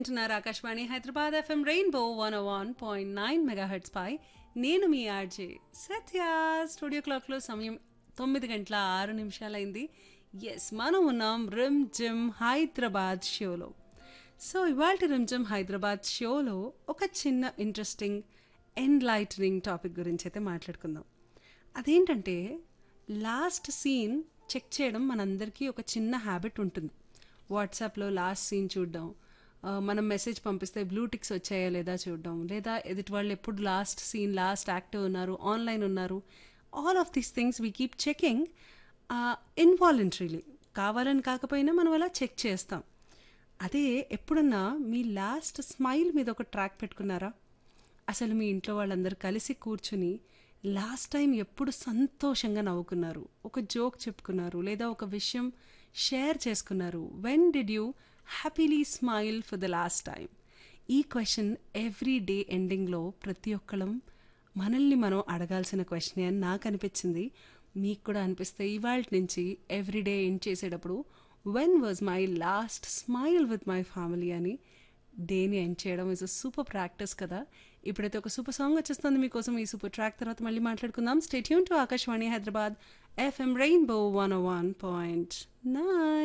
వింటున్నారు Akashvani Hyderabad FM rainbow one one point nine megahertz పై నేను మీ ఆర్జే సత్య స్టూడియో క్లాక్లో సమయం తొమ్మిది గంటల ఆరు నిమిషాలైంది ఎస్ మనం ఉన్నాం రిమ్ జిమ్ హైదరాబాద్ షోలో సో ఇవాళ రిమ్ జిమ్ హైదరాబాద్ షోలో ఒక చిన్న ఇంట్రెస్టింగ్ ఎన్లైటనింగ్ టాపిక్ గురించి అయితే మాట్లాడుకుందాం అదేంటంటే లాస్ట్ సీన్ చెక్ చేయడం మనందరికీ ఒక చిన్న హ్యాబిట్ ఉంటుంది వాట్సాప్లో లాస్ట్ సీన్ చూడడం ఆ, మనం మెసేజ్ పంపిస్తే బ్లూ టిక్స్ వచ్చాయా లేదా చూడడం లేదా ఎదుటి వాళ్ళు ఎప్పుడు లాస్ట్ సీన్ లాస్ట్ యాక్టివ్ ఉన్నారు ఆన్లైన్ ఉన్నారు all of these things we keep checking involuntarily కావాలని కాకపోయినా మనం అలా చెక్ చేస్తాం అదే ఎప్పుడన్నా మీ లాస్ట్ స్మైల్ మీద ఒక ట్రాక్ పెట్టుకున్నారా అసలు మీ ఇంట్లో వాళ్ళందరూ కలిసి కూర్చుని లాస్ట్ టైం ఎప్పుడు సంతోషంగా నవ్వుకున్నారు ఒక జోక్ చెప్పుకున్నారు లేదా ఒక విషయం షేర్ చేసుకున్నారు when did you happily smile for the last time ఈ క్వశ్చన్ ఎవ్రీ డే ఎండింగ్లో ప్రతి ఒక్కళ్ళం మనల్ని మనం అడగాల్సిన క్వశ్చనే అని నాకు అనిపించింది మీకు కూడా అనిపిస్తే ఇవాళ నుంచి ఎవ్రీ డే ఎండ్ చేసేటప్పుడు when was my last smile with my family అని డేని ఎండ్ చేయడం ఇస్ అ సూపర్ ప్రాక్టీస్ కదా ఇప్పుడైతే ఒక సూపర్ సాంగ్ వచ్చేస్తుంది మీకోసం ఈ సూపర్ ట్రాక్ తర్వాత మళ్ళీ మాట్లాడుకుందాం stay tuned to Akashvani Hyderabad FM rainbow one one point nine